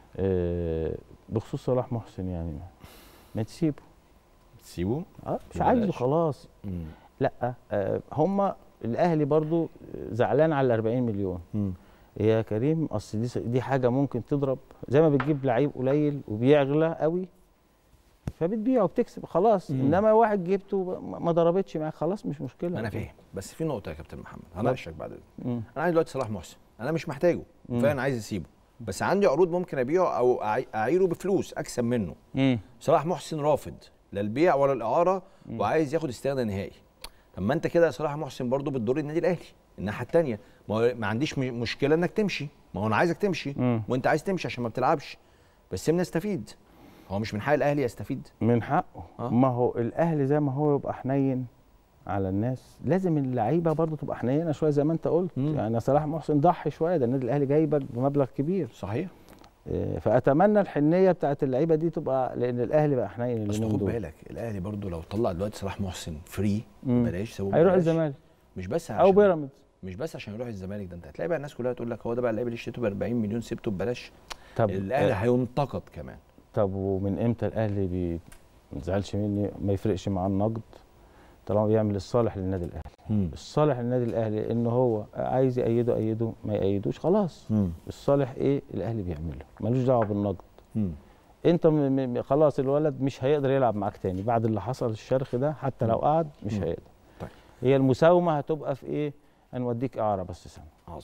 آه بخصوص صلاح محسن يعني ما تسيبه تسيبه اه مش ببلاش. عايزه خلاص مم. لا آه هم الاهلي برضو زعلان على ال 40 مليون مم. يا كريم اصل دي دي حاجه ممكن تضرب زي ما بتجيب لعيب قليل وبيغلى قوي فبتبيعه وبتكسب خلاص مم. انما واحد جبته ما ما ضربتش معاك خلاص مش مشكله انا فاهم بس في نقطه يا كابتن محمد هناقشك بعد ده مم. انا عايز دلوقتي صلاح محسن انا مش محتاجه مم. فعلا عايز اسيبه بس عندي عروض ممكن ابيعه او أعي- اعيره بفلوس اكسب منه مم. صلاح محسن رافض لا البيع ولا الاعاره وعايز ياخد استغنى نهائي طب ما انت كده يا صلاح محسن برضه بتضر النادي الاهلي الناحيه الثانيه ما, هو- ما عنديش م- مشكله انك تمشي ما هو انا عايزك تمشي مم. وانت عايز تمشي عشان ما بتلعبش بس سيبنا نستفيد هو مش من حق الاهلي يستفيد من حقه آه. ما هو الاهلي زي ما هو يبقى حنين على الناس لازم اللعيبه برضو تبقى حنينه شويه زي ما انت قلت مم. يعني صلاح محسن ضحي شويه ده النادي الاهلي جايبك بمبلغ كبير صحيح آه، فاتمنى الحنيه بتاعت اللعيبه دي تبقى لان الاهلي بقى حنين بس اليومين خد دول بالك الاهلي برضه لو طلع دلوقتي صلاح محسن فري مم. بلاش سيبه هيروح ببلاش. الزمالك مش بس او عشان بيراميدز مش بس عشان يروح الزمالك ده انت هتلاقي بقى الناس كلها تقول لك هو ده بقى اللعيب اللي اشتريته ب 40 مليون سبته ببلاش طب الاهلي آه، هينتقد كمان طب ومن امتى الاهلي بي ما تزعلش مني ما يفرقش معاه النقد طالما بيعمل الصالح للنادي الاهلي الصالح للنادي الاهلي ان هو عايز يأيده أيده ما يأيدوش خلاص مم. الصالح ايه الاهلي بيعمله ملوش دعوه بالنقد مم. انت م م خلاص الولد مش هيقدر يلعب معاك تاني بعد اللي حصل الشرخ ده حتى لو قعد مش مم. هيقدر طيب. هي المساومه هتبقى في ايه هنوديك اعاره بس سنه